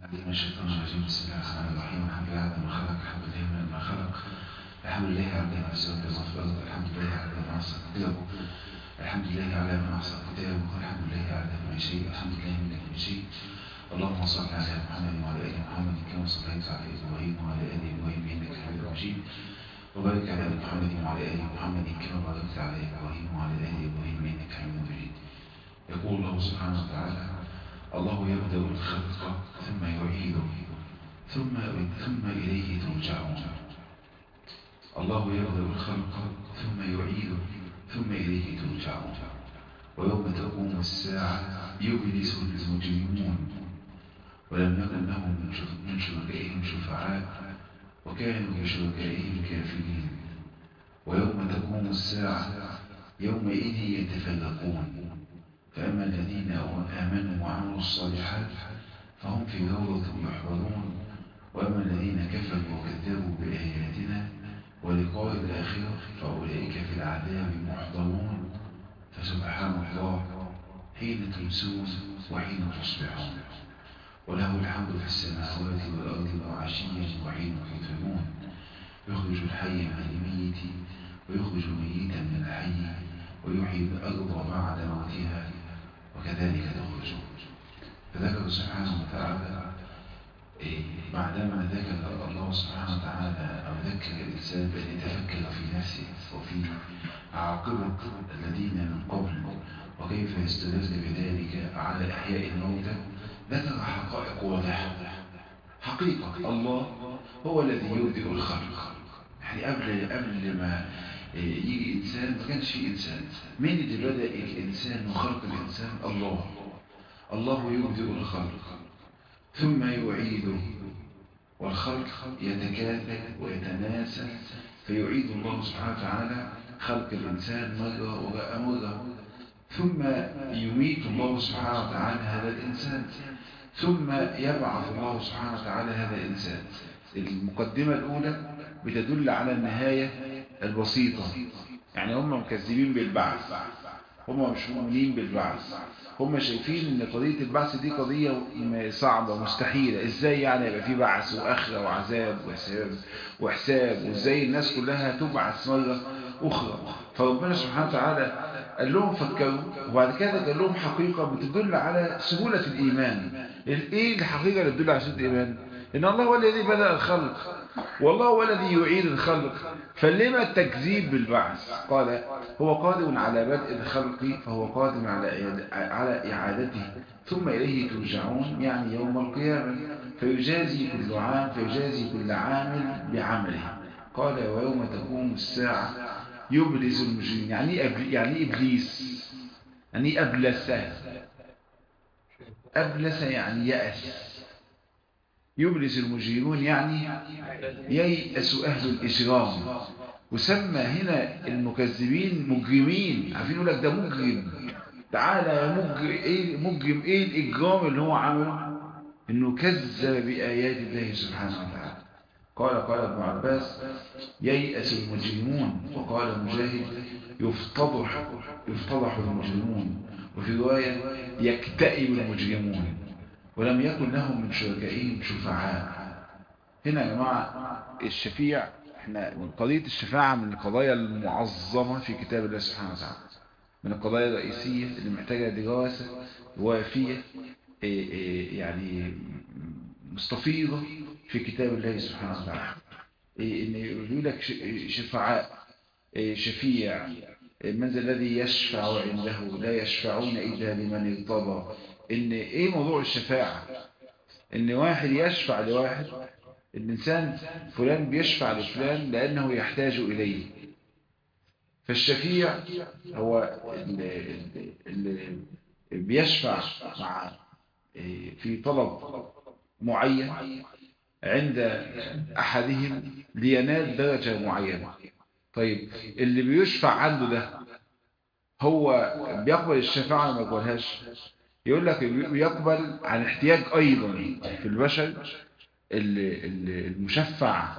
من الشيطان الرجيم بسم الله الرحمن الرحيم الحمد لله على ما خلق الحمد لله من ما خلق الحمد لله على ما سوى بما في الأرض الحمد لله على ما أحسن كتابه الحمد لله على ما أحسن كتابه الحمد لله على ما شيء الحمد لله من كل شيء اللهم صل على محمد وعلى آل محمد كما صليت على إبراهيم وعلى آل إبراهيم إنك حميد مجيد وبارك على محمد وعلى آل محمد كما باركت على إبراهيم وعلى آل إبراهيم إنك حميد مجيد يقول الله سبحانه وتعالى الله يبدأ الخلق ثم يعيده ثم ثم إليه ترجعون الله يبدأ الخلق ثم يعيده ثم إليه ترجعون ويوم تقوم الساعة يبلس المجرمون ولم يكن لهم من شركائهم شفعاء وكانوا بشركائهم كافرين ويوم تقوم الساعة يومئذ يتفرقون فأما الذين آمنوا وعملوا الصالحات فهم في روضة يحضرون وأما الذين كفروا وكذبوا بآياتنا ولقاء الآخرة فأولئك في العذاب محضرون فسبحان الله حين تمسون وحين تصبحون وله الحمد في السماوات والأرض وعشيا وحين تظلمون يخرج الحي من الميت ويخرج الميت من الحي ويحيي الأرض بعد موتها وكذلك تخرجون فذكر سبحانه وتعالى بعدما ذكر الله سبحانه وتعالى أو ذكر الإنسان بأن يتفكر في نفسه وفي عاقبة الذين من قبل وكيف يستدل بذلك على إحياء الموتى ذكر حقائق واضحة حقيقة الله هو الذي يبدئ الخلق يعني قبل قبل ما يجي إنسان ما كانش في إنسان مين اللي بدأ الإنسان وخلق الإنسان الله الله يبدئ الخلق ثم يعيده والخلق يتكاثر ويتناسى فيعيد الله سبحانه وتعالى خلق الإنسان مرة وراء مرة ثم يميت الله سبحانه وتعالى هذا الإنسان ثم يبعث الله سبحانه وتعالى هذا الإنسان المقدمة الأولى بتدل على النهاية البسيطة يعني هم مكذبين بالبعث هم مش مؤمنين بالبعث هم شايفين ان قضية البعث دي قضية صعبة مستحيلة ازاي يعني يبقى في بعث واخرة وعذاب وحساب وحساب وازاي الناس كلها تبعث مرة اخرى فربنا سبحانه وتعالى قال لهم فكروا وبعد كده قال لهم حقيقة بتدل على سهولة الايمان ايه الحقيقة اللي تدل على سهولة الايمان ان الله هو الذي بدأ الخلق والله هو الذي يعيد الخلق فلما التكذيب بالبعث قال هو قادر على بدء الخلق فهو قادر على على إعادته ثم إليه ترجعون يعني يوم القيامة فيجازي كل عام فيجازي كل عامل بعمله قال ويوم تقوم الساعة يبلس المجرمين يعني يعني إبليس يعني أبلس أبلس يعني يأس يبلس المجرمون يعني ييأس أهل الإجرام وسمى هنا المكذبين مجرمين عارفين يقول لك ده مجرم تعالى يا مجرم ايه مجرم ايه الإجرام اللي هو عمله انه كذب بآيات الله سبحانه وتعالى قال قال ابن عباس ييأس المجرمون وقال مجاهد يفتضح يفتضح المجرمون وفي رواية يكتئب المجرمون ولم يكن لهم من شركائهم شفعاء هنا يا جماعة الشفيع احنا من قضية الشفاعة من القضايا المعظمة في كتاب الله سبحانه وتعالى من القضايا الرئيسية اللي محتاجة دراسة وافية يعني مستفيضة في كتاب الله سبحانه وتعالى ان يقول لك شفعاء شفيع من ذا الذي يشفع عنده لا يشفعون إلا لمن ارتضى ان ايه موضوع الشفاعة ان واحد يشفع لواحد الانسان فلان بيشفع لفلان لانه يحتاج اليه فالشفيع هو اللي, اللي بيشفع مع في طلب معين عند احدهم لينال درجة معينة طيب اللي بيشفع عنده ده هو بيقبل الشفاعة ما يقبلهاش يقول لك بيقبل عن احتياج أيضا في البشر المشفع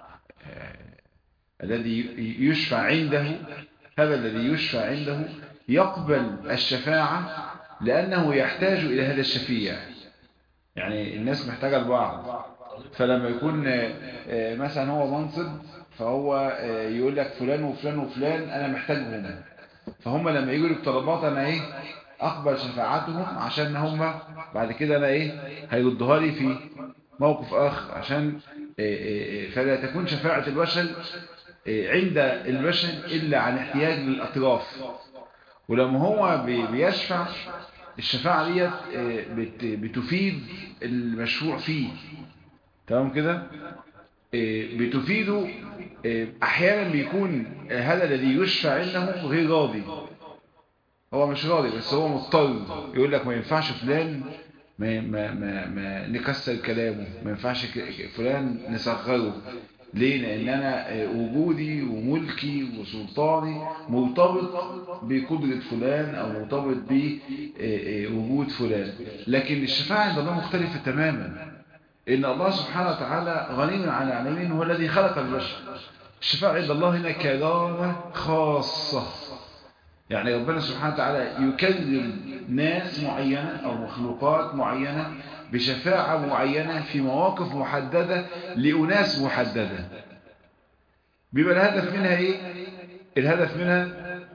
الذي يشفع عنده هذا الذي يشفع عنده يقبل الشفاعة لأنه يحتاج إلى هذا الشفيع يعني الناس محتاجة لبعض فلما يكون مثلا هو منصب فهو يقول لك فلان وفلان وفلان انا محتاجهم فهم لما يجوا لي بطلبات انا ايه اقبل شفاعتهم عشان هم بعد كده انا ايه هيردوها لي في موقف اخر عشان فلا تكون شفاعة البشر عند البشر الا عن احتياج للاطراف ولما هو بيشفع الشفاعة ديت بتفيد المشروع فيه تمام كده بتفيده احيانا بيكون هذا الذي يشفع عنه غير راضي هو مش راضي بس هو مضطر يقول لك ما ينفعش فلان ما, ما, ما, ما نكسر كلامه ما ينفعش فلان نصغره ليه لان انا وجودي وملكي وسلطاني مرتبط بقدرة فلان او مرتبط بوجود فلان لكن الشفاعة عند الله مختلفة تماما ان الله سبحانه وتعالى غني عن العالمين هو الذي خلق البشر الشفاعة عند الله هنا كرامة خاصة يعني ربنا سبحانه وتعالى يكرم ناس معينة أو مخلوقات معينة بشفاعة معينة في مواقف محددة لأناس محددة بيبقى الهدف منها إيه؟ الهدف منها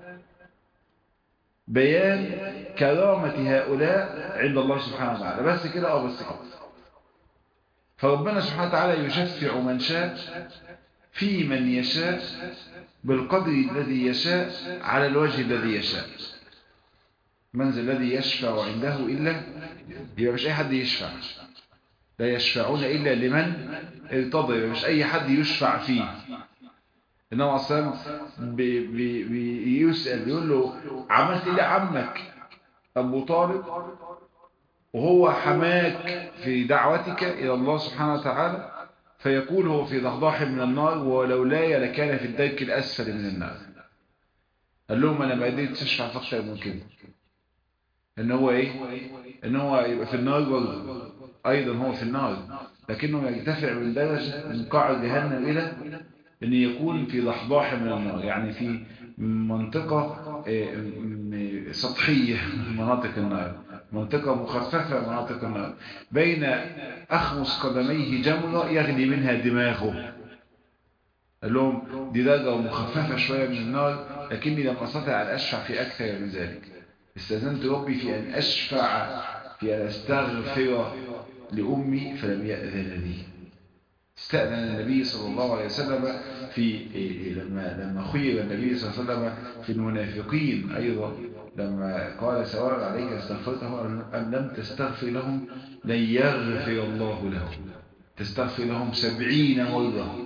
بيان كرامة هؤلاء عند الله سبحانه وتعالى بس كده أو بس كده فربنا سبحانه وتعالى يشفع من شاء في من يشاء بالقدر الذي يشاء على الوجه الذي يشاء من ذا الذي يشفع عنده إلا يبقى مش أي حد يشفع لا يشفعون إلا لمن ارتضى يبقى مش أي حد يشفع فيه إنما أصلا بيسأل بيقول له عملت إيه عمك أبو طالب وهو حماك في دعوتك إلى الله سبحانه وتعالى فيقول هو في ضحضاح من النار ولولاي لكان في الدرك الأسفل من النار قال لهم أنا ما قدرت أشفع أكتر من كده إن هو إيه إن هو يبقى في النار برضه أيضا هو في النار لكنه يرتفع من درجة من قاع جهنم إلى أن يكون في ضحضاح من النار يعني في منطقة سطحية من مناطق النار منطقة مخففة مناطق النار بين أخمص قدميه جمرة يغلي منها دماغه قال لهم دي درجة مخففة شوية من النار لكني لم أستطع أن أشفع في أكثر من ذلك استاذنت ربي في أن أشفع في أن أستغفر لأمي فلم يأذن لي استأذن النبي صلى الله عليه وسلم في لما لما خير النبي صلى الله عليه وسلم في المنافقين أيضا لما قال سواء عليك استغفرته أم لم تستغفر لهم لن يغفر الله لهم تستغفر لهم سبعين مرة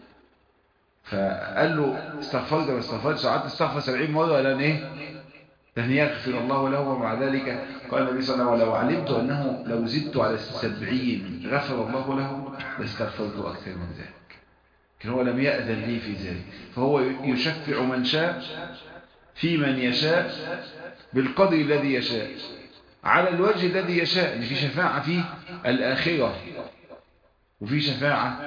فقال له استغفرت ما استغفرت ساعات تستغفر سبعين مرة لأن إيه لن يغفر الله له ومع ذلك قال النبي صلى الله عليه وسلم ولو علمت أنه لو زدت على السبعين غفر الله له لاستغفرت أكثر من ذلك لكن هو لم يأذن لي في ذلك فهو يشفع من شاء في من يشاء بالقدر الذي يشاء على الوجه الذي يشاء يعني في شفاعة في الآخرة وفي شفاعة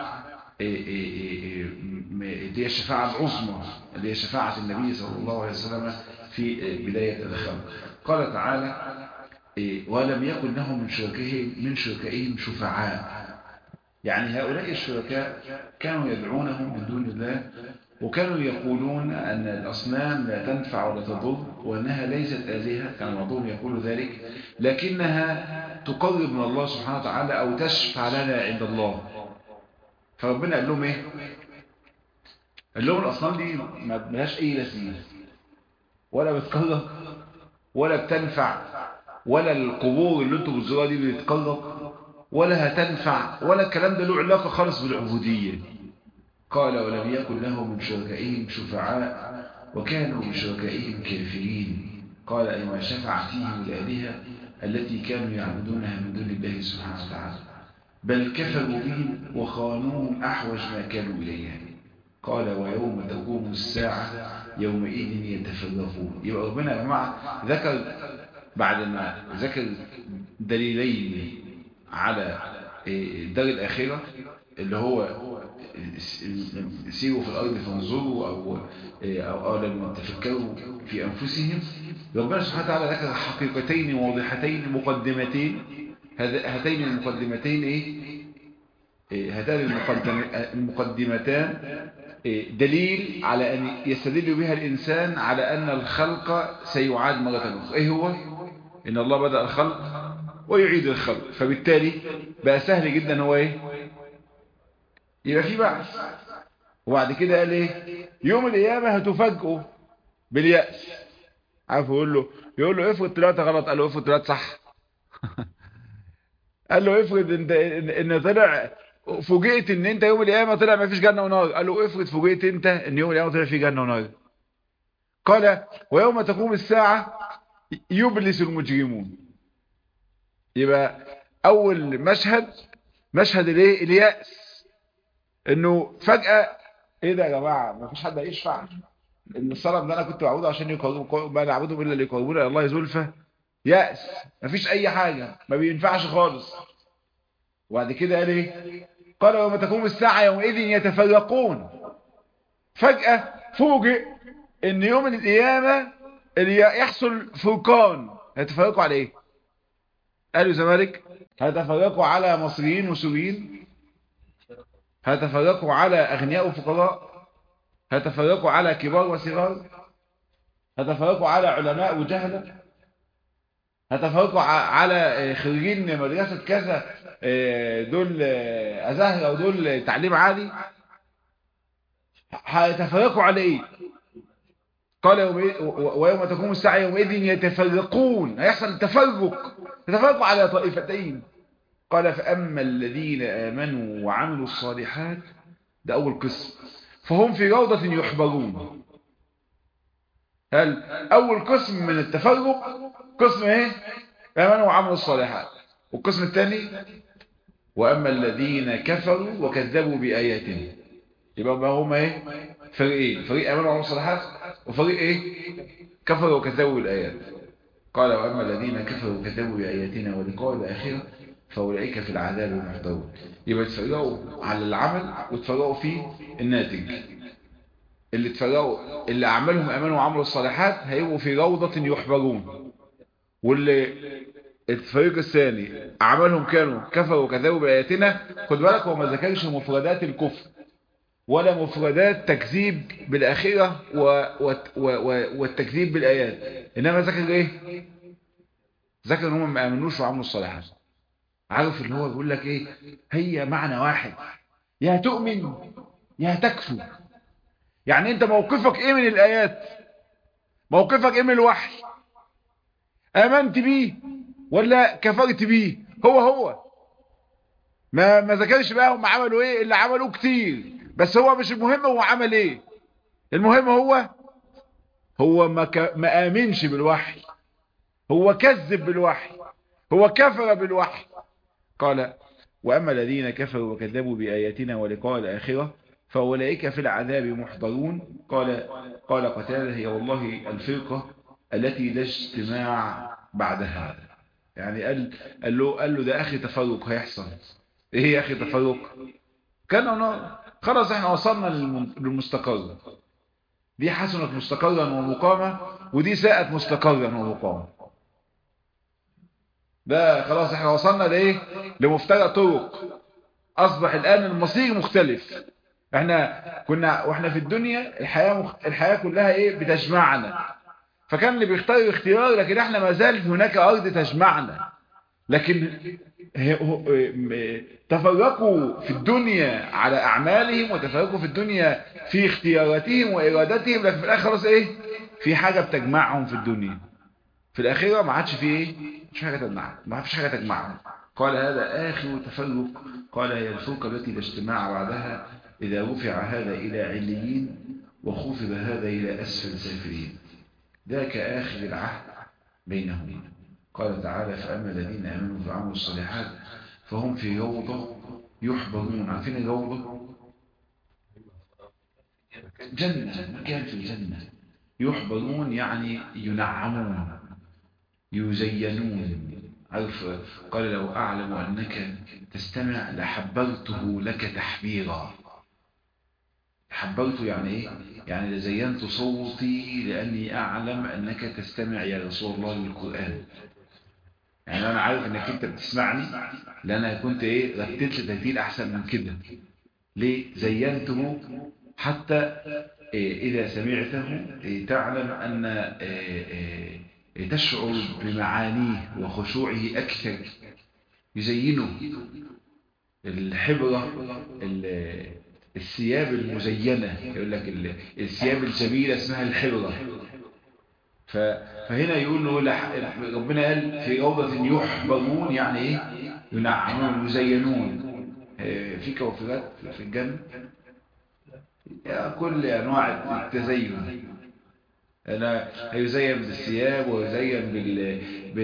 دي الشفاعة العظمى اللي هي شفاعة النبي صلى الله عليه وسلم في بداية الخلق قال تعالى ولم يكن لهم من شركائهم من شركائهم شفعاء يعني هؤلاء الشركاء كانوا يدعونهم من دون الله وكانوا يقولون أن الأصنام لا تنفع ولا تضر وأنها ليست آلهة كان بعضهم يقول ذلك لكنها تقرب من الله سبحانه وتعالى أو تشفع لنا عند الله فربنا قال لهم إيه قال لهم الأصنام دي ما بلاش أي لازمة ولا بتقرب ولا بتنفع ولا القبور اللي انتوا بتزوروها دي بتقرب ولا هتنفع ولا الكلام ده له علاقة خالص بالعبودية قال ولم يكن له من شركائهم شفعاء وكانوا بشركائهم كافرين قال أي ما شفع فيهم الآلهة التي كانوا يعبدونها من دون الله سبحانه وتعالى بل كفروا بهم وخانوهم أحوج ما كانوا إليه قال ويوم تقوم الساعة يومئذ يتفرقون يبقى ربنا يا جماعة ذكر بعد ما ذكر دليلين على الدار الآخرة اللي هو سيروا في الأرض فانظروا أو, أو, أو لما تفكروا في أنفسهم ربنا سبحانه وتعالى ذكر حقيقتين واضحتين مقدمتين هاتين المقدمتين ايه هاتان المقدمتان دليل على أن يستدل بها الإنسان على أن الخلق سيعاد مرة أخرى إيه هو؟ إن الله بدأ الخلق ويعيد الخلق فبالتالي بقى سهل جدا هو إيه؟ يبقى في بعث وبعد كده قال إيه؟ يوم القيامة هتفاجئوا باليأس عارف يقول له يقول له افرض طلعت غلط قال له افرض طلعت صح قال له افرض انت ان طلع فوجئت ان انت يوم القيامه طلع ما فيش جنه ونار قال له افرض فوجئت انت ان يوم القيامه طلع في جنه ونار قال ويوم تقوم الساعه يبلس المجرمون يبقى اول مشهد مشهد الايه الياس انه فجاه ايه ده يا جماعه ما فيش حد هيشفع ان الصنم ده انا كنت بعبده عشان يقربوا ما نعبدهم الا ليقربونا الى الله زلفى ياس مفيش اي حاجه ما بينفعش خالص وبعد كده قال ايه قال وما تقوم الساعة يومئذ يتفرقون فجأة فوجئ ان يوم القيامة اللي يحصل فرقان هيتفرقوا على ايه قالوا زمالك هيتفرقوا على مصريين وسوريين هيتفرقوا على اغنياء وفقراء هيتفرقوا على كبار وصغار هيتفرقوا على علماء وجهلة هتفرقوا على خريجين مدرسة كذا دول أزهر ودول تعليم عالي هيتفرقوا على ايه قال يوم ويوم تقوم الساعة يومئذ يتفرقون هيحصل تفرق يتفرقوا على طائفتين قال فأما الذين آمنوا وعملوا الصالحات ده أول قسم فهم في روضة يحبرون هل أول قسم من التفرق قسم ايه آمنوا وعملوا الصالحات والقسم الثاني وأما الذين كفروا وكذبوا بآياتنا يبقى ما هم ايه فريقين فريق آمنوا وعملوا الصالحات وفريق ايه كفروا وكذبوا بالآيات قال وأما الذين كفروا وكذبوا بآياتنا ولقاء الآخرة فأولئك في العذاب محضرون يبقى تفرقوا على العمل وتفرقوا في الناتج اللي تفرقوا اللي أعمالهم آمنوا وعملوا الصالحات هيبقوا في روضة يحبرون واللي الفريق الثاني أعمالهم كانوا كفروا وكذبوا بآياتنا خد بالك هو ما ذكرش مفردات الكفر ولا مفردات تكذيب بالآخرة و... و... و... والتكذيب بالآيات إنما ذكر إيه ذكر إن هم ما آمنوش وعملوا الصالحات عارف اللي هو بيقول لك إيه هي معنى واحد يا تؤمن يا تكفر يعني أنت موقفك إيه من الآيات موقفك إيه من الوحي آمنت بيه ولا كفرت بيه هو هو ما ما ذكرش بقى هم عملوا ايه اللي عملوه كتير بس هو مش المهم هو عمل ايه المهم هو هو ما, ك... ما آمنش بالوحي هو كذب بالوحي هو كفر بالوحي قال وأما الذين كفروا وكذبوا بآياتنا ولقاء الآخرة فأولئك في العذاب محضرون قال قال قتاله هي والله الفرقة التي لا اجتماع بعدها يعني قال قال له قال له ده اخي تفرق هيحصل ايه يا اخي تفرق كان خلاص احنا وصلنا للمستقر دي حسنت مستقرا ومقامة ودي ساءت مستقرا ومقامة ده خلاص احنا وصلنا لايه لمفترق طرق اصبح الان المصير مختلف احنا كنا واحنا في الدنيا الحياة مخ... الحياة كلها ايه بتجمعنا فكان اللي بيختار اختيار لكن احنا ما زال هناك ارض تجمعنا لكن تفرقوا في الدنيا على اعمالهم وتفرقوا في الدنيا في اختياراتهم وارادتهم لكن في الاخر خلاص ايه في حاجة بتجمعهم في الدنيا في الاخيرة ما عادش في ايه مش حاجة تجمعهم ما فيش حاجة تجمعهم قال هذا اخر تفرق قال هي الفرقة التي لا اجتماع بعدها اذا رفع هذا الى عليين وخفض هذا الى اسفل سافلين ذاك آخر العهد بينهم قال تعالى فأما الذين آمنوا وعملوا الصالحات فهم في روضة يحبرون عارفين الروضة جنة مكان في الجنة يحبرون يعني ينعمون يزينون عارف قال لو أعلم أنك تستمع لحبرته لك تحبيرا حبرته يعني ايه يعني لزينت صوتي لأني أعلم أنك تستمع يا رسول الله للقرآن يعني انا عارف انك انت بتسمعني لان انا كنت ايه رتبت ترتيب احسن من كده ليه زينته حتى إيه اذا سمعته إيه تعلم ان إيه تشعر بمعانيه وخشوعه اكثر يزينه الحبرة الثياب المزينة يقول لك الثياب الجميلة اسمها الحبرة فهنا يقول له ربنا قال في روضة يحبرون يعني ايه ينعمون يزينون في كوافرات في الجنة كل انواع التزين أنا هيزين بالثياب ويزين بال...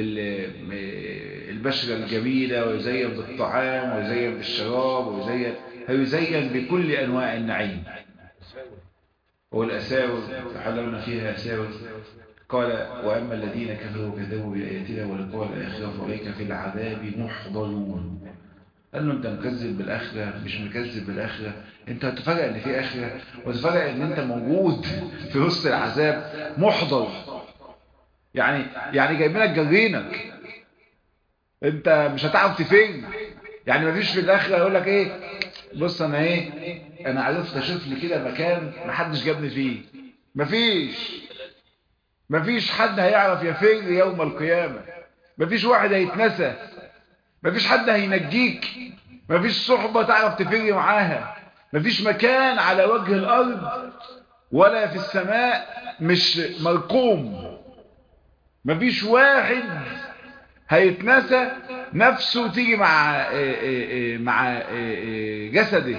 بالبشرة الجميلة ويزين بالطعام ويزين بالشراب ويزين هيزين بكل أنواع النعيم والأساور تحلون فيها أساور قال وأما الذين كفروا وكذبوا بآياتنا ولقاء الآخرة فأولئك في العذاب محضرون قال له انت مكذب بالآخرة مش مكذب بالآخرة انت هتفاجئ ان في آخرة وتفاجئ ان انت موجود في وسط العذاب محضر يعني يعني جايبينك جرينك انت مش هتعرف تفين يعني مفيش في الآخرة يقول لك ايه بص انا ايه انا عرفت اشوف لي كده مكان محدش جابني فيه مفيش مفيش حد هيعرف يفر يوم القيامة مفيش واحد هيتنسى مفيش حد هينجيك مفيش صحبة تعرف تفر معاها مفيش مكان على وجه الأرض ولا في السماء مش مرقوم مفيش واحد هيتنسى نفسه تيجي مع مع جسده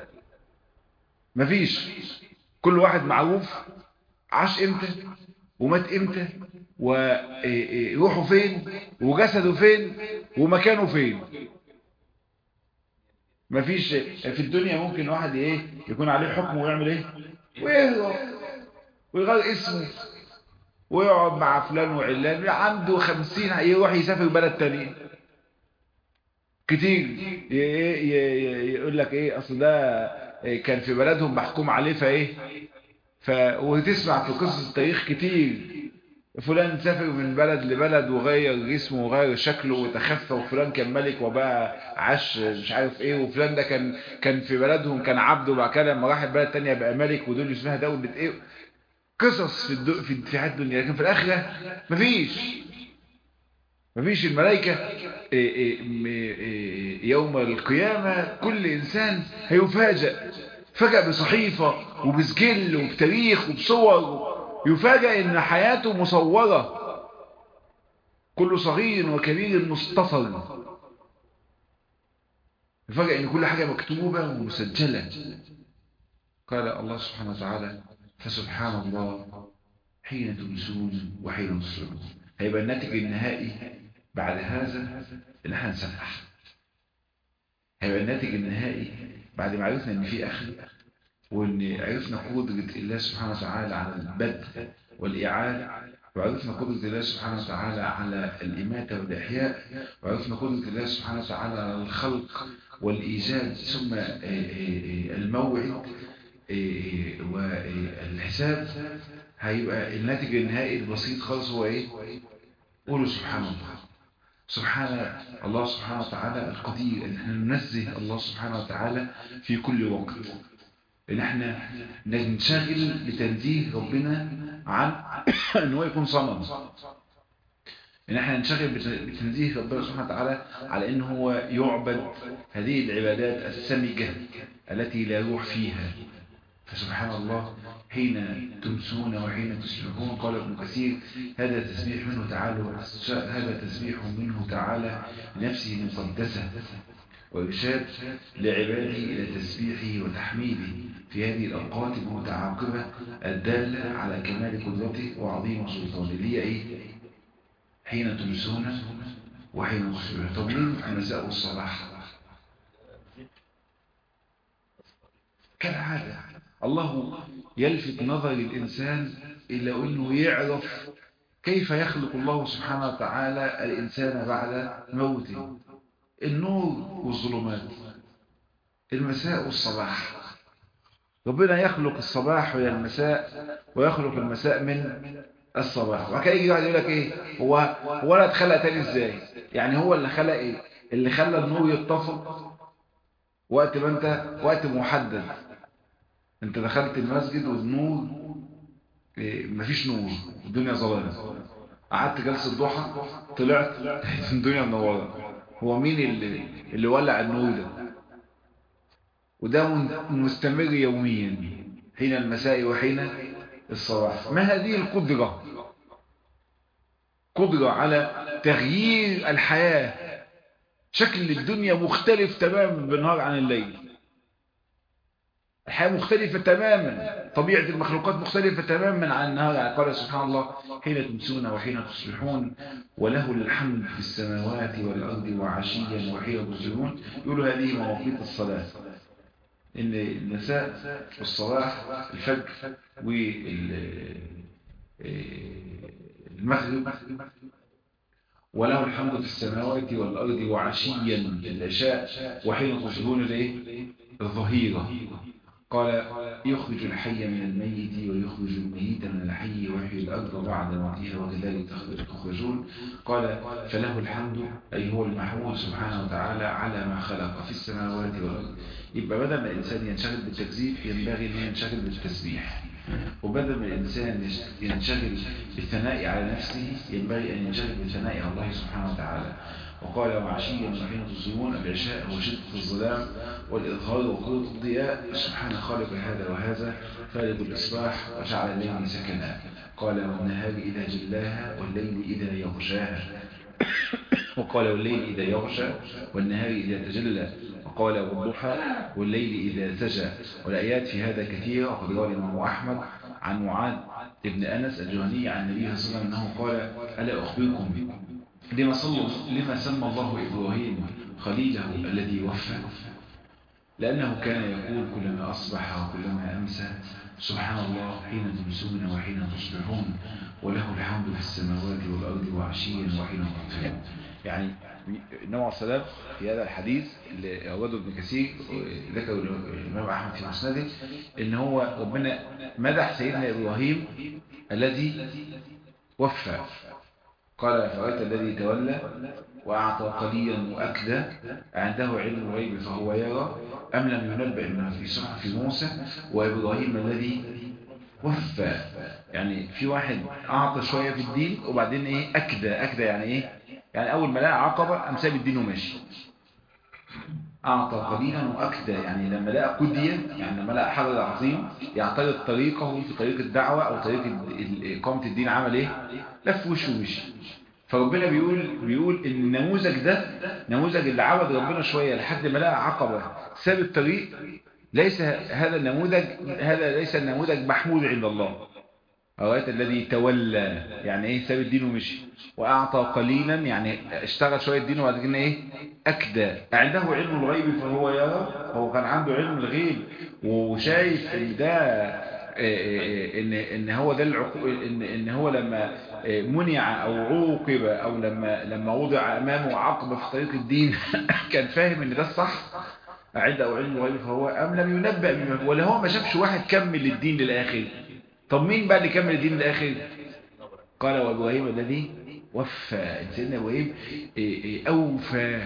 مفيش كل واحد معروف عاش امتى ومات امتى وروحه فين وجسده فين ومكانه فين مفيش في الدنيا ممكن واحد ايه يكون عليه حكم ويعمل ايه ويهرب ويغير اسمه ويقعد مع فلان وعلان عنده خمسين يروح يسافر بلد تانية كتير يقول لك ايه اصل ده كان في بلدهم محكوم عليه فايه ف... وتسمع في قصص التاريخ كتير فلان سافر من بلد لبلد وغير جسمه وغير شكله وتخفى وفلان كان ملك وبقى عاش مش عارف ايه وفلان ده كان كان في بلدهم كان عبد وبعد كده لما راح البلد تانية بقى ملك ودول اسمها دولة ايه قصص في الدو... في في حياة الدنيا لكن في الآخرة مفيش مفيش الملائكة إيه إيه إيه يوم القيامة كل إنسان هيفاجأ فجأة بصحيفة وبسجل وبتاريخ وبصور يفاجأ إن حياته مصورة كل صغير وكبير مستطر يفاجأ إن كل حاجة مكتوبة ومسجلة قال الله سبحانه وتعالى فسبحان الله حين تمسون وحين تصبحون هيبقى الناتج النهائي بعد هذا ان احنا نسبح هيبقى الناتج النهائي بعد ما عرفنا ان في اخر وان عرفنا قدرة الله سبحانه وتعالى على البدء والإعادة وعرفنا قدرة الله سبحانه وتعالى على الإماتة والإحياء وعرفنا قدرة الله سبحانه وتعالى على الخلق والإيجاد ثم الموعد والحساب هيبقى الناتج النهائي البسيط خالص هو ايه قولوا سبحان الله سبحان الله سبحانه وتعالى القدير ان احنا ننزه الله سبحانه وتعالى في كل وقت ان احنا ننشغل بتنزيه ربنا عن ان هو يكون صنم ان احنا ننشغل بتنزيه ربنا سبحانه وتعالى على ان هو يعبد هذه العبادات السمجة التي لا روح فيها فسبحان الله حين تمسون وحين تصبحون قال ابن كثير هذا تسبيح منه تعالى هذا تسبيح منه تعالى لنفسه المقدسة وإرشاد لعباده إلى تسبيحه وتحميده في هذه الأوقات المتعاقبة الدالة على كمال قدرته وعظيم سلطانه اللي هي إيه؟ حين تمسون وحين تصبحون طب مين المساء والصباح كالعادة الله يلفت نظر الإنسان إلى أنه يعرف كيف يخلق الله سبحانه وتعالى الإنسان بعد موته النور والظلمات المساء والصباح ربنا يخلق الصباح والمساء ويخلق المساء من الصباح وبعد كده يجي واحد يقول لك ايه هو هو انا اتخلق تاني ازاي يعني هو اللي خلق ايه اللي خلى النور يطفئ وقت ما انت وقت محدد انت دخلت المسجد والنور إيه مفيش نور الدنيا ظلام قعدت جلسه ضحى طلعت الدنيا منوره هو مين اللي اللي ولع النور ده وده مستمر يوميا حين المساء وحين الصباح ما هذه القدرة قدرة على تغيير الحياة شكل الدنيا مختلف تماما بالنهار عن الليل الحياة مختلفة تماما طبيعة المخلوقات مختلفة تماما عن النهار قال سبحان الله حين تمسون وحين تصبحون وله الحمد في السماوات والأرض وعشيا وحين تصبحون يقولوا هذه مواقيت الصلاة ان النساء والصباح الفجر والمغرب وله الحمد في السماوات والأرض وعشيا العشاء وحين تصبحون الايه الظهيرة قال يخرج الحي من الميت ويخرج الميت من الحي ويحيي الأرض بعد موتها وكذلك تخرجون قال فله الحمد أي هو المحمود سبحانه وتعالى على ما خلق في السماوات والأرض يبقى بدل ما الإنسان ينشغل بالتكذيب ينبغي أن ينشغل بالتسبيح وبدل ما الإنسان ينشغل بالثناء على نفسه ينبغي أن ينشغل بالثناء على الله سبحانه وتعالى وقال وعشيا وحين تصيمون العشاء هو شدة الظلام والإظهار وقوة الضياء سبحان خالق هذا وهذا فالق الإصباح وجعل الليل سكنا قال والنهار إذا جلاها والليل إذا يغشاها وقال والليل إذا يغشى والنهار إذا تجلى وقال والضحى والليل إذا سجى والآيات في هذا كثيرة وقد روى الإمام أحمد عن معاذ ابن أنس الجهني عن النبي صلى الله عليه وسلم أنه قال ألا أخبركم لما, صلوا لما سمى الله إبراهيم خليله الذي وفى لأنه كان يقول كلما أصبح وكلما أمسى سبحان الله حين تمسون وحين تصبحون وله الحمد في السماوات والأرض وعشيا وحين تطفئون يعني النبي عليه السلام في هذا الحديث اللي أورده ابن كثير ذكر الإمام أحمد في مسنده إن هو ربنا مدح سيدنا إبراهيم الذي وفى قال فرأيت الذي تولى وأعطى قليلا وأكدى عنده علم الغيب فهو يرى أم لم ينبأ ما في صحف موسى وإبراهيم الذي وفى يعني في واحد أعطى شوية في الدين وبعدين إيه أكدى أكدى يعني إيه يعني أول ما لقى عقبة أم ساب الدين وماشي أعطى قليلا وأكدى يعني لما لقى كدية يعني لما لقى حجر عظيم يعترض طريقه في طريق الدعوة أو طريق إقامة الدين عمل إيه لف وشه ومشي فربنا بيقول بيقول ان النموذج ده نموذج اللي عبد ربنا شوية لحد ما لقى عقبة ساب الطريق ليس هذا النموذج هذا ليس النموذج محمود عند الله أرأيت الذي تولى يعني ايه ساب الدين ومشي وأعطى قليلا يعني اشتغل شوية الدين وبعد كده ايه أكدى عنده علم الغيب فهو يرى هو كان عنده علم الغيب وشايف ان ده ان ان هو ده العقوق ان ان هو لما منع او عوقب او لما لما وضع امامه عقبه في طريق الدين كان فاهم ان ده الصح عنده او علم الغيب فهو ام لم ينبأ بما ولا هو ما شافش واحد كمل الدين للاخر طب مين بقى اللي كمل الدين للاخر قال وابراهيم الذي وفى سيدنا ابراهيم اوفى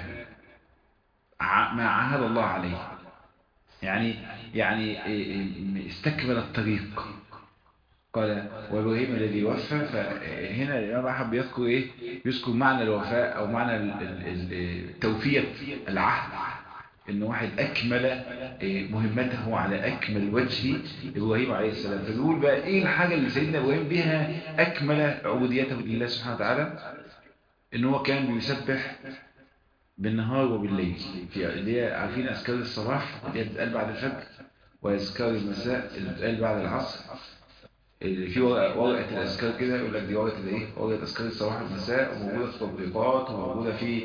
ما عهد الله عليه يعني يعني استكمل الطريق قال وابراهيم الذي وفى فهنا الامام احمد بيذكر ايه يذكر معنى الوفاء او معنى توفيه العهد ان واحد اكمل مهمته على اكمل وجه ابراهيم عليه السلام فبيقول بقى ايه الحاجه اللي سيدنا ابراهيم بها اكمل عبوديته لله سبحانه وتعالى ان هو كان بيسبح بالنهار وبالليل في اللي هي عارفين اذكار الصباح اللي هي بتتقال بعد الفجر واذكار المساء اللي بتتقال بعد العصر اللي في ورقه الاذكار كده يقول لك دي ورقه الايه ورقه اذكار الصباح والمساء وموجوده في تطبيقات وموجوده في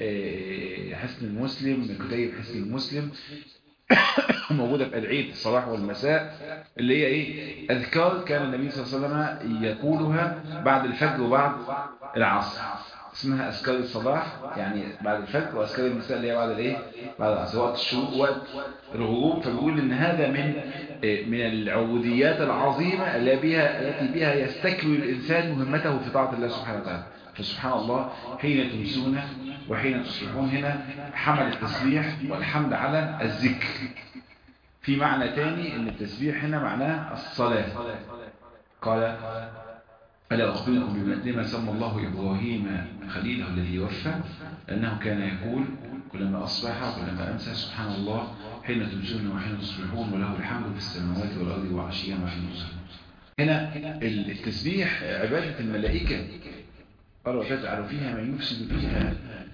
حسن المسلم من كتيب حسن المسلم موجوده في ادعيه الصباح والمساء اللي هي ايه اذكار كان النبي صلى الله عليه وسلم يقولها بعد الفجر وبعد العصر اسمها أذكار الصباح يعني بعد الفجر وأذكار المساء اللي هي بعد الايه بعد العصر وقت الشروق وقت الغروب فبيقول ان هذا من من العبوديات العظيمة التي بها التي بها يستكمل الإنسان مهمته في طاعة الله سبحانه وتعالى فسبحان الله حين تمسون وحين تصبحون هنا حمل التسبيح والحمد على الذكر في معنى تاني ان التسبيح هنا معناه الصلاة قال ألا أخبركم بما سمى الله إبراهيم خليله الذي وفى أنه كان يقول كلما أصبح وكلما أمسى سبحان الله حين تمسون وحين تصبحون وله الحمد في السماوات والأرض وعشيا وحين تصبحون هنا التسبيح عبادة الملائكة قال وتجعل فيها من يفسد فيها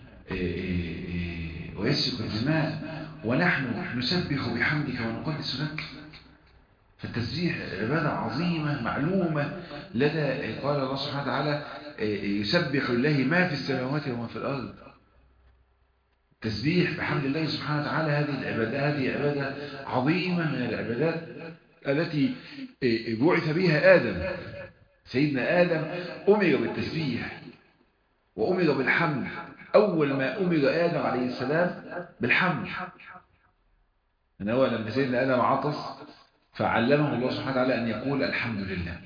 ويسفك الدماء ونحن نسبح بحمدك ونقدس لك فالتسبيح عبادة عظيمة معلومة لدى قال الله سبحانه وتعالى يسبح الله ما في السماوات وما في الأرض التسبيح بحمد الله سبحانه وتعالى هذه العبادة هذه عبادة عظيمة من العبادات التي بعث بها آدم سيدنا آدم أمر بالتسبيح وأمر بالحمد أول ما أمر آدم عليه السلام بالحمد أن هو لما سيدنا آدم عطس فعلمه الله سبحانه وتعالى أن يقول الحمد لله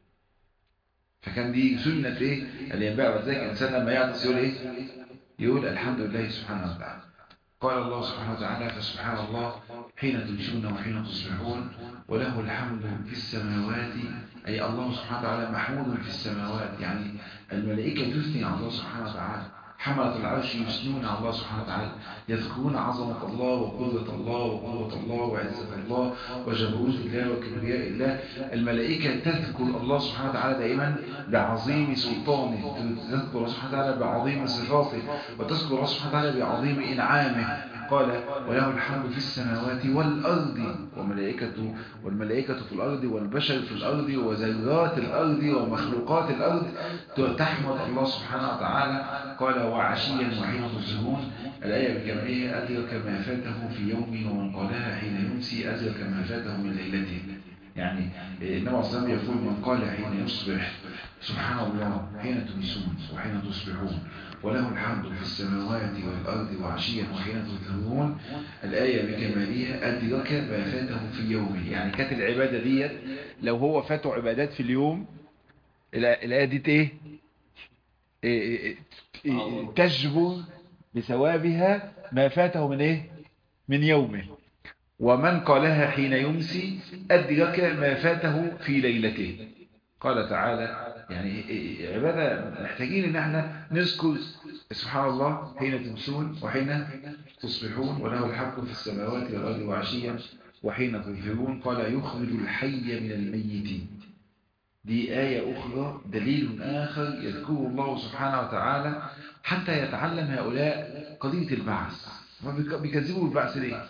فكان دي سنة إيه اللي ينبغي بعد ذلك الإنسان لما يعطس يقول إيه يقول الحمد لله سبحانه وتعالى قال الله سبحانه وتعالى فسبحان الله حين تمسون وحين تصبحون وله الحمد في السماوات أي الله سبحانه وتعالى محمود في السماوات يعني الملائكة تثني على الله سبحانه وتعالى حملة العرش يثنون على الله سبحانه وتعالى يذكرون عظمة الله وقدرة الله وقوة الله وعزة الله وجبروت الله وكبرياء الله الملائكة تذكر الله سبحانه وتعالى دائما بعظيم سلطانه تذكر الله سبحانه وتعالى بعظيم صفاته وتذكر الله سبحانه وتعالى بعظيم إنعامه قال وله الحمد في السماوات والأرض وملائكة والملائكة في الأرض والبشر في الأرض وزيرات الأرض ومخلوقات الأرض تحمد الله سبحانه وتعالى قال وعشيا وحين تصبحون الآية بكمالها أدرك ما فاته في يومه ومن قالها حين يمسي أدرك ما فاته من ليلته يعني النبي عليه الصلاة يقول من قال حين يصبح سبحان الله حين تمسون وحين تصبحون وله الحمد في السماوات والأرض وعشيا وحين تظهرون الآية بكمالها أدرك ما فاته في يومه يعني كانت العبادة ديت لو هو فاته عبادات في اليوم الآية دي ايه إيه إيه تجبر بثوابها ما فاته من ايه من يومه ومن قالها حين يمسي أدرك ما فاته في ليلته قال تعالى يعني عبادة محتاجين ان احنا نذكر سبحان الله حين تمسون وحين تصبحون وله الحق في السماوات والأرض وعشيا وحين تظهرون قال يخرج الحي من الميت دي آية أخرى دليل آخر يذكره الله سبحانه وتعالى حتى يتعلم هؤلاء قضية البعث ما بيكذبوا البعث ليه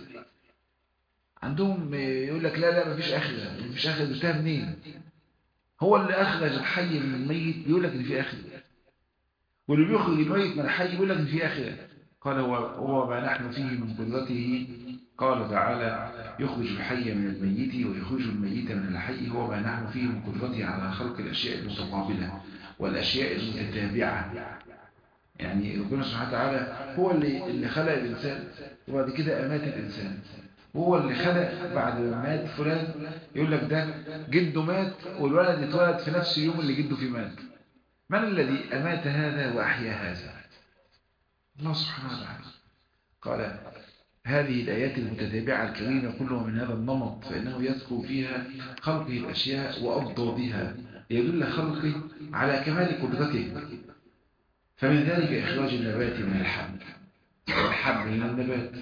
عندهم يقول لك لا لا مفيش آخرة مفيش آخرة جبتها منين هو اللي أخرج الحي من الميت بيقول لك إن في آخرة واللي بيخرج الميت من الحي بيقول لك إن في آخرة قال هو, هو ما نحن فيه من قدرته قال تعالى يخرج الحي من الميت ويخرج الميت من الحي هو ما نحن فيه من قدرته على خلق الأشياء المتقابلة والأشياء المتتابعة يعني ربنا سبحانه وتعالى هو اللي, اللي خلق الإنسان وبعد كده أمات الإنسان هو اللي خلق بعد ما مات فلان يقول لك ده جده مات والولد اتولد في نفس اليوم اللي جده فيه مات من الذي أمات هذا وأحيا هذا الله سبحانه وتعالى قال هذه الآيات المتتابعة الكريمة كلها من هذا النمط فإنه يذكر فيها خلقه الأشياء وأبضادها يدل خلقه على كمال قدرته فمن ذلك إخراج النبات من الحب والحب من النبات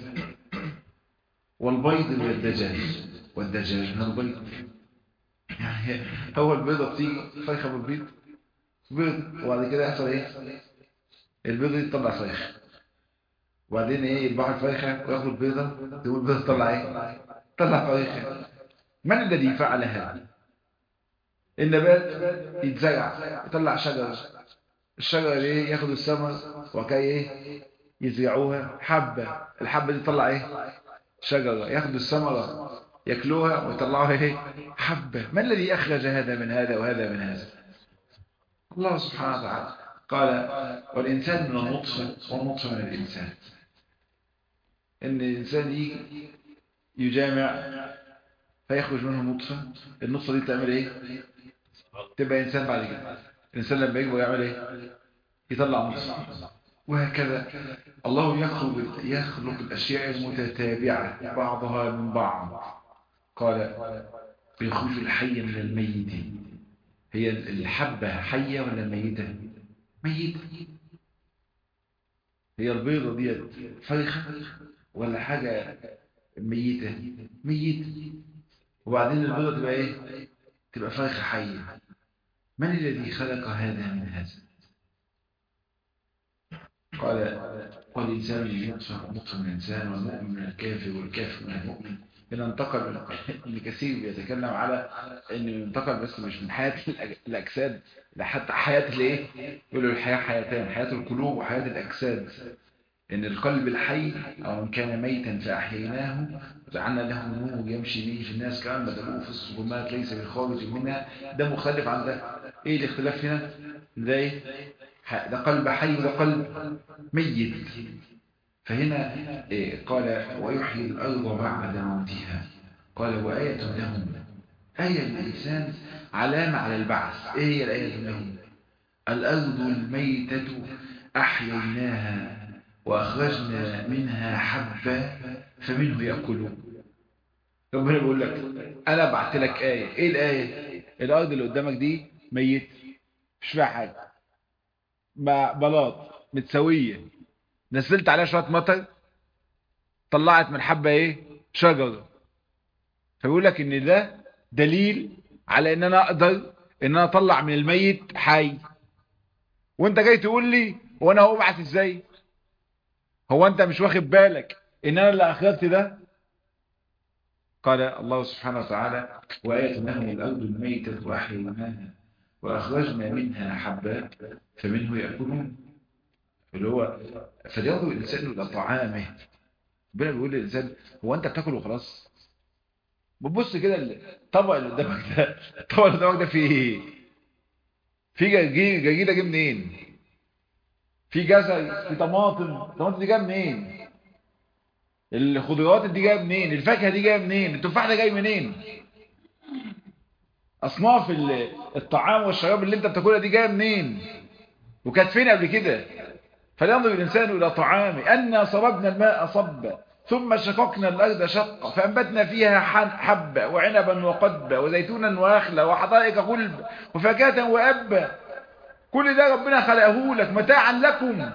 والبيض من الدجاج والدجاج من البيض يعني هو البيضة بتيجي فرخة بالبيض بيض وبعد كده يحصل ايه البيض يطلع فرخة وبعدين ايه يذبحوا الفرخة وياخدوا البيضة تقول البيضة تطلع ايه طلع فرخة من الذي فعل هذا النبات يتزرع يطلع شجرة الشجرة دي ياخدوا الثمر وكي ايه يزرعوها حبة الحبة دي تطلع ايه شجرة ياخدوا الثمرة ياكلوها ويطلعوها ايه حبة ما الذي أخرج هذا من هذا وهذا من هذا الله سبحانه وتعالى قال والإنسان من النطفة والنطفة من الإنسان إن الإنسان يجي يجامع فيخرج منه نطفة النطفة دي تعمل إيه؟ تبقى إنسان بعد كده الإنسان لما يكبر يعمل إيه؟ يطلع نطفة وهكذا الله يخلق يخلق الأشياء المتتابعة بعضها من بعض قال يخرج الحي من الميت هي الحبة حية ولا ميتة ميتة هي البيضة دي فرخة ولا حاجة ميتة ميتة وبعدين البيضة تبقى ايه تبقى فرخة حية من الذي خلق هذا من هذا قال والإنسان من نطفة نطفة من الإنسان والمؤمن من الكافر والكافر من المؤمن هنا انتقل ابن كثير بيتكلم على ان انتقل بس مش من حياة الأجساد لحتى حياة الايه يقولوا الحياة حياتان حياة القلوب وحياة الأجساد ان القلب الحي او ان كان ميتا فأحييناه وجعلنا له نور يمشي به في الناس كأن بدلوه في الظلمات ليس بالخارج منها ده مختلف عن ده ايه الاختلاف هنا ده ايه ده قلب حي وده قلب ميت فهنا إيه قال ويحيي الأرض بعد موتها قال وآية لهم آية الإنسان علامة على البعث إيه هي الآية لهم الأرض الميتة أحييناها وأخرجنا منها حبة فمنه يأكلون ربنا بيقول لك أنا بعت لك آية إيه الآية الأرض اللي قدامك دي ميت مش فيها حاجة بلاط متسوية نزلت عليها شوية مطر طلعت من حبة ايه شجرة فبيقول لك ان ده دليل على ان انا اقدر ان انا اطلع من الميت حي وانت جاي تقول لي وانا هو ابعث ازاي هو انت مش واخد بالك ان انا اللي اخرت ده قال الله سبحانه وتعالى وآية لهم الأرض الميتة وأحييناها وأخرجنا منها حبات فمنه يأكلون اللي هو فلينظر الإنسان إلى طعامه ربنا بيقول للإنسان هو أنت بتاكل وخلاص بتبص كده الطبق اللي قدامك ده الطبق اللي قدامك ده فيه ايه في جرجير جرجير ده جه منين في جزر في طماطم الطماطم دي جايه منين الخضروات دي جايه منين الفاكهه دي جايه منين التفاح ده جاي منين اصناف الطعام والشراب اللي انت بتاكلها دي جايه منين وكانت فين قبل كده فلينظر الانسان الى طعامه انا صببنا الماء صبا ثم شققنا الارض شقا فانبتنا فيها حبا وعنبا وقدبا وزيتونا واخلا وحدائق غلب وفاكهه وابا كل ده ربنا خلقه لك متاعا لكم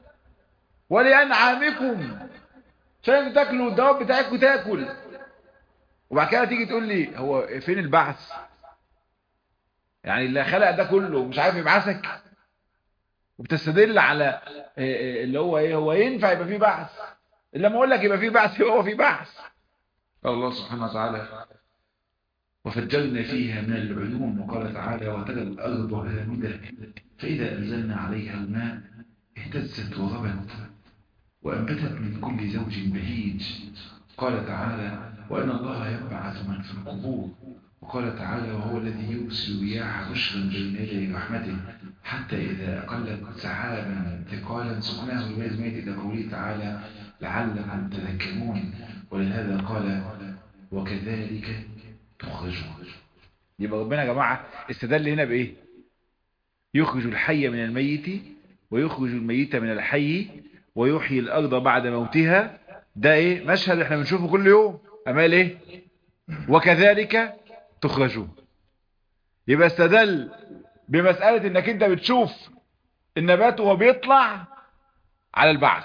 ولانعامكم عشان تاكلوا الدواب بتاعكم تاكل وبعد كده تيجي تقول لي هو فين البعث يعني اللي خلق ده كله مش عارف يبعثك وبتستدل على اللي هو ايه هو ينفع يبقى فيه بحث لما اقول لك يبقى فيه بحث يبقى هو فيه بحث الله سبحانه وتعالى وفجرنا فيها من العيون وقال تعالى وترى الارض هامده فاذا انزلنا عليها الماء اهتزت وربت وانبتت من كل زوج بهيج قال تعالى وان الله يبعث من في القبور وقال تعالى وهو الذي يرسل رياح بشرا بين يدي رحمته حتى إذا أقلت سحابا ثقالا سقناه البيت ميت إلى قوله تعالى لعلكم تذكرون ولهذا قال وكذلك تخرجون يبقى ربنا يا جماعة استدل هنا بإيه يخرج الحي من الميت ويخرج الميت من الحي ويحيي الأرض بعد موتها ده إيه مشهد احنا بنشوفه كل يوم أمال إيه وكذلك تخرجون يبقى استدل بمسألة انك انت بتشوف النبات وهو بيطلع على البعث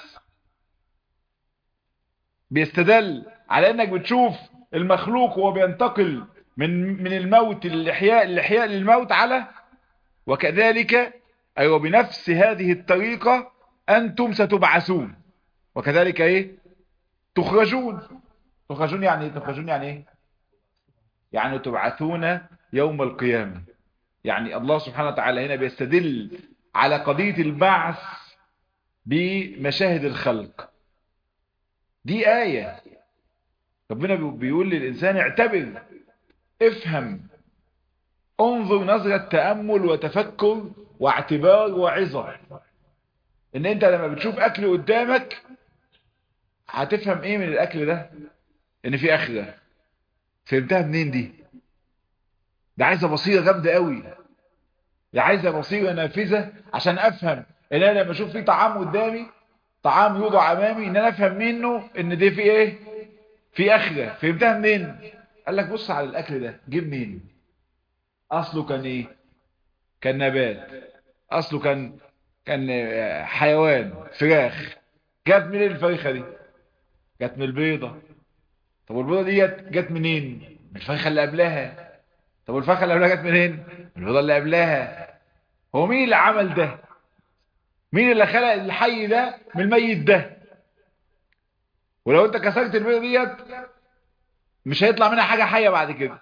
بيستدل على انك بتشوف المخلوق وهو بينتقل من من الموت للإحياء الإحياء للموت على وكذلك أي وبنفس هذه الطريقة أنتم ستبعثون وكذلك إيه تخرجون تخرجون يعني إيه تخرجون يعني إيه يعني تبعثون يوم القيامة يعني الله سبحانه وتعالى هنا بيستدل على قضية البعث بمشاهد الخلق دي آية ربنا بيقول للإنسان اعتبر افهم انظر نظرة تأمل وتفكر واعتبار وعظة ان انت لما بتشوف اكل قدامك هتفهم ايه من الاكل ده ان في اخرة فهمتها منين دي ده عايزة بصيرة جامدة قوي ده عايزة بصيرة نافذة عشان افهم ان انا لما اشوف في طعام قدامي طعام يوضع امامي ان انا افهم منه ان ده في ايه في اخرة فهمتها منين قال لك بص على الاكل ده جه منين اصله كان ايه كان نبات اصله كان كان حيوان فراخ جت منين الفرخه دي جت من البيضه طب والبيضه دي جت منين من الفرخه اللي قبلها طب والفرخه اللي قبلها جت منين من البيضه اللي قبلها هو مين اللي عمل ده مين اللي خلق الحي ده من الميت ده ولو انت كسرت البيضه ديت مش هيطلع منها حاجه حيه بعد كده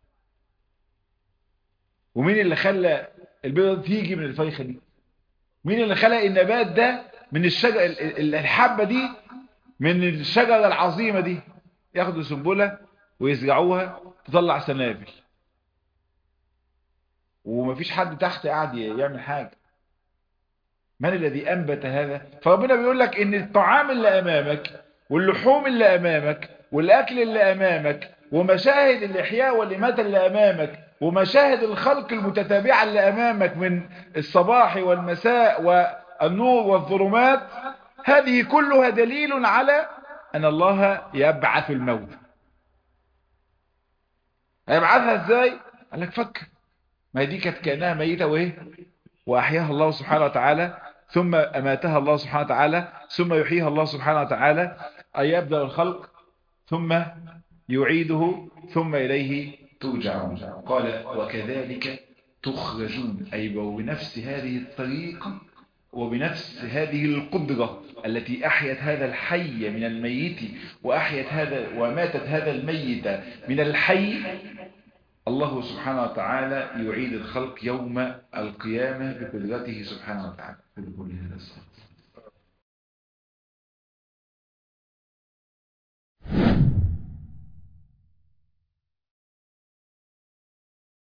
ومين اللي خلى البيضه تيجي من الفرخه دي مين اللي خلق النبات ده من الشجر الحبه دي من الشجره العظيمه دي ياخدوا سنبله ويزرعوها تطلع سنابل ومفيش حد تحت قاعد يعمل حاجه من الذي انبت هذا فربنا بيقول لك ان الطعام اللي امامك واللحوم اللي امامك والاكل اللي امامك ومشاهد الاحياء والاماته اللي امامك ومشاهد الخلق المتتابعة اللي أمامك من الصباح والمساء والنور والظلمات هذه كلها دليل على أن الله يبعث الموت هيبعثها ازاي؟ قال لك فكر ما دي كانت كأنها ميتة وإيه؟ وأحياها الله سبحانه وتعالى ثم أماتها الله سبحانه وتعالى ثم يحييها الله سبحانه وتعالى أن يبدأ الخلق ثم يعيده ثم إليه ترجعون قال وكذلك تخرجون أي وبنفس هذه الطريقة وبنفس هذه القدرة التي أحيت هذا الحي من الميت وأحيت هذا وماتت هذا الميت من الحي الله سبحانه وتعالى يعيد الخلق يوم القيامة بقدرته سبحانه وتعالى